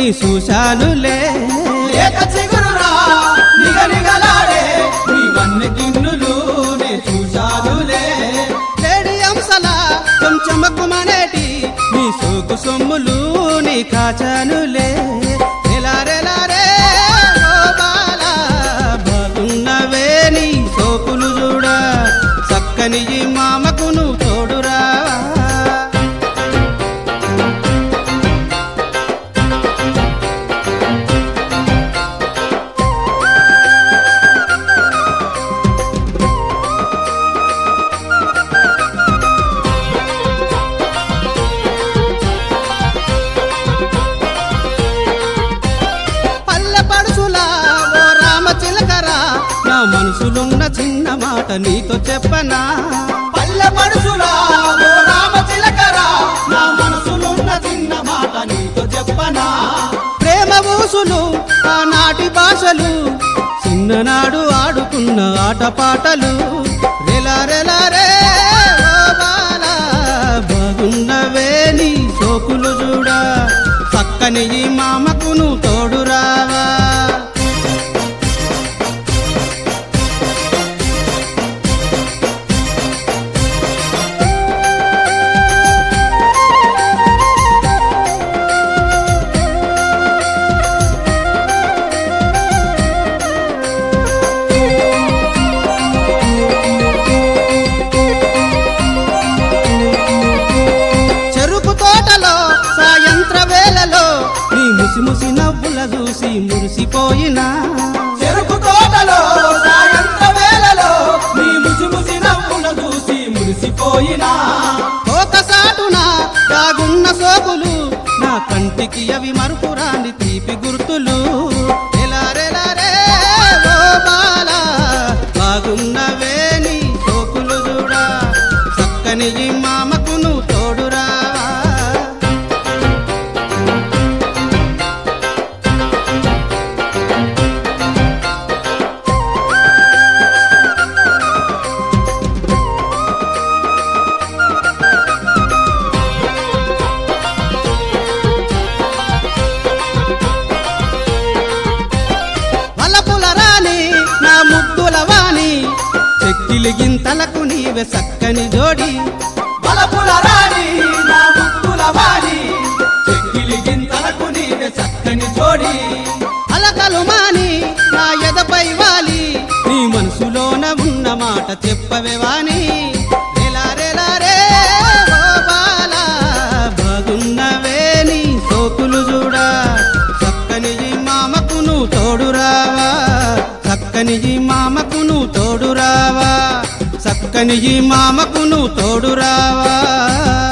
చూశానులే లేత చిగురురా నిగ నిగలాడే నీ వన్నె గిన్నులు నే చూశానులే లేడి అంశల కొంచెమకుమనేటి నీ సోకు సొమ్ములు నీ కాచానులే రెలారెలారే ఓ బాలా, బాగున్నవే నీ సోకులు చూడా చక్కని ఈ మామకును తోడురా పల్లె పడుసులా ఓ రామ చిలకరా నా మనసులున్న చిన్న మాట నీతో చెప్పనా పల్లె పడుసులా ఓ రామ చిలకరా నా మనసులున్న చిన్న మాట నీతో చెప్పనా ప్రేమ ఊసులు ఆనాటి భాషలు చిన్ననాడు ఆడుకున్న ఆటపాటలు రెలా రెలా రే ఓ బాలా, బాగున్నవే నీ సోకులు చూడా పక్కని ఈ మామకును తోడురావా చెరుకు తోటలో సాయంత్ర వేళలో నీ ముసి ముసి నవ్వుల చూసి మురిసిపోయినా చెరుకు తోటలో సాయంత్ర వేళలో నీ ముసి ముసి నవ్వుల చూసి మురిసిపోయినా ఒకసాటున దాగున్న సోకులు నా కంటికి అవి మరుపురాని తీపి గుర్తులు ఎలా రెలా రే ఓ బాలా, బాగున్నవే నీ సోకులు చూడా చక్కని ఈ మామకును తోడురా వలపుల రాని నా ముద్దుల వాణి చెక్కిలి గింతలకు నీవే చక్కని జోడి బలపుల రాణి నా ముక్కుల వాణి చెక్కిలి గింతలకు నీవే చక్కని జోడి అలకలు మాని నా ఎదపై వాలి నీ మనసులోన ఉన్న మాట చెప్పవే వాణి రెలా రెలా రే ఓ బాలా, బాగున్నవే నీ సోకులు చూడా చక్కని ఈ మామకును తోడురావా చక్కని ఈ మామకును తోడురావా చక్కని ఈ మామకును తోడురావా